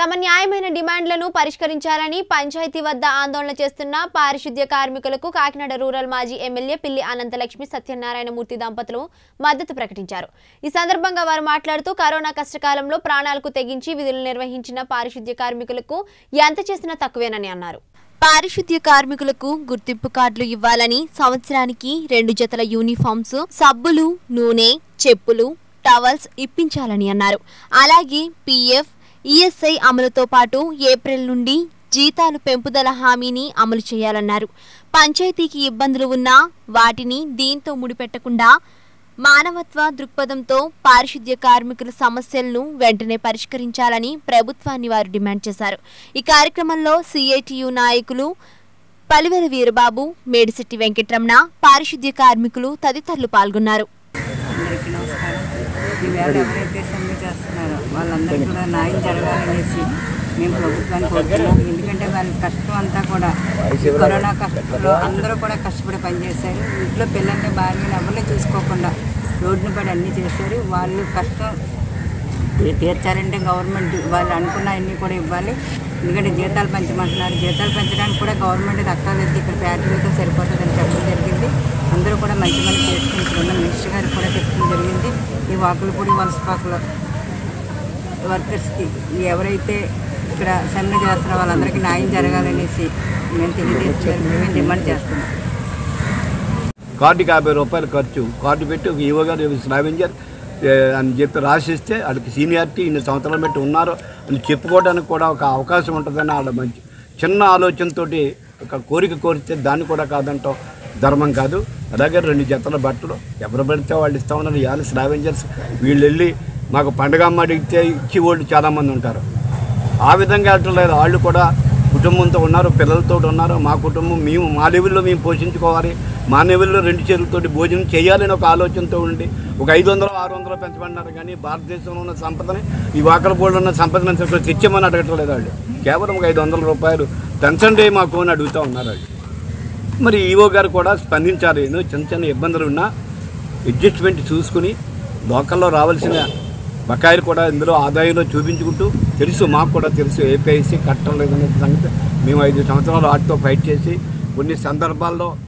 తమ న్యాయమైన డిమాండ్లను పరిష్కరించాలని పంచాయతీ వద్ద ఆందోళన చేస్తున్న పారిశుద్ధ్య కార్మికులకు కాకినాడ రూరల్ మాజీ ఎమ్మెల్యే పిల్లి అనంతలక్ష్మి సత్యనారాయణమూర్తి దంపతులు మద్దతు ప్రకటించారు ఈ సందర్భంగా వారు మాట్లాడుతూ కరోనా కష్టకాలంలో ప్రాణాలకు తెగించి విధులు నిర్వహించిన పారిశుద్ధ్య కార్మికులకు ఎంత చేసినా తక్కువేనని అన్నారు పారిశుద్ధ్య కార్మికులకు గుర్తింపు కార్డులు ఇవ్వాలని సంవత్సరానికి రెండు జతల యూనిఫామ్స్ సబ్బులు నూనె చెప్పులు టవల్స్ ఇప్పించాలని అన్నారు అలాగే పీఎఫ్ ఈఎస్ఐ అమలుతో పాటు ఏప్రిల్ నుండి జీతాలు పెంపుదల హామీని అమలు చేయాలన్నారు పంచాయతీకి ఇబ్బందులు ఉన్నా వాటిని దీంతో ముడిపెట్టకుండా మానవత్వ దృక్పథంతో పారిశుద్ధ్య కార్మికుల సమస్యలను వెంటనే పరిష్కరించాలని ప్రభుత్వాన్ని వారు డిమాండ్ చేశారు ఈ కార్యక్రమంలో సిఐటియు నాయకులు పలివెల వీరబాబు మేడిశెట్టి వెంకటరమణ పారిశుద్ధ్య కార్మికులు తదితరులు పాల్గొన్నారు అందరికీ నమస్కారం ఈవేళ ఎవరైతే సమ్మె చేస్తున్నారో వాళ్ళందరికీ కూడా న్యాయం జరగాలనేసి మేము ప్రభుత్వాన్ని కోరుతున్నాం ఎందుకంటే వాళ్ళ కష్టం అంతా కూడా ఈ కరోనా కష్టంలో అందరూ కూడా కష్టపడి పనిచేశారు ఇంట్లో పిల్లల్ని భార్యని ఎవరిని చూసుకోకుండా రోడ్డున పడి అన్నీ చేశారు వాళ్ళు కష్టం తీ- తీర్చాలంటే గవర్నమెంట్ వాళ్ళు అనుకున్న అన్నీ కూడా ఇవ్వాలి ఎందుకంటే జీతాలు పెంచమంటున్నారు జీతాలు పెంచడానికి కూడా గవర్నమెంట్ దక్కలేదు ఇక్కడ ఫ్యాక్టరీతో సరిపోతుందని చెప్పడం జరిగింది అందరూ కూడా మంచి మంచి చేసుకుంటున్నాం మినిస్టర్ గారికి కూడా చెప్పడం జరిగింది ఈ వాకులపూడి వలసపాకులో వర్కర్స్కి ఈ ఎవరైతే ఇక్కడ సమ్మె చేస్తున్నారో వాళ్ళందరికీ న్యాయం జరగాలనేసి మేము తెలియజేస్తున్నాం మేము డిమాండ్ చేస్తున్నాం కార్డుకి యాభై రూపాయలు ఖర్చు కార్డు పెట్టి ఒక ఈవో గారు స్నావింజర్ అని చెప్పి రాసిస్తే వాళ్ళకి సీనియారిటీ ఇన్ని సంవత్సరాలు పెట్టి ఉన్నారు అని చెప్పుకోవడానికి కూడా ఒక అవకాశం ఉంటుందని వాళ్ళ మంచి చిన్న ఆలోచనతోటి ఒక కోరిక కోరితే దాన్ని కూడా కాదంటాం ధర్మం కాదు అలాగే రెండు జతల బట్టలు ఎవరు పెడితే వాళ్ళు ఇస్తా ఉన్నారు ఇవాళ స్నావెంజర్స్ వీళ్ళు వెళ్ళి మాకు పండగ అమ్మ అడిగితే ఇచ్చి వాళ్ళు చాలామంది ఉంటారు ఆ విధంగా వెళ్ళటం లేదు వాళ్ళు కూడా కుటుంబంతో ఉన్నారు పిల్లలతో ఉన్నారు మా కుటుంబం మేము మా లెవెల్లో మేము పోషించుకోవాలి మా లెవెల్లో రెండు చేతులతోటి భోజనం చేయాలని ఒక ఆలోచనతో ఉండి ఒక ఐదు వందలు ఆరు వందలు పెంచమన్నారు కానీ భారతదేశంలో ఉన్న సంపదని ఈ వాకలపూడిలో ఉన్న సంపదని అసలు తెచ్చామని అడగటం లేదు వాళ్ళు కేవలం ఒక ఐదు వందల రూపాయలు పెంచండి మాకు అని అడుగుతూ ఉన్నారు వాళ్ళు మరి ఈవో గారు కూడా స్పందించాలి ఏదో చిన్న చిన్న ఇబ్బందులు ఉన్నా అడ్జస్ట్మెంట్ చూసుకుని లోకల్లో రావాల్సిన బకాయిలు కూడా ఇందులో ఆదాయంలో చూపించుకుంటూ తెలుసు మాకు కూడా తెలుసు ఏపీఐసి కట్టడం లేదనే సంగతి మేము ఐదు సంవత్సరాలు వాటితో ఫైట్ చేసి కొన్ని సందర్భాల్లో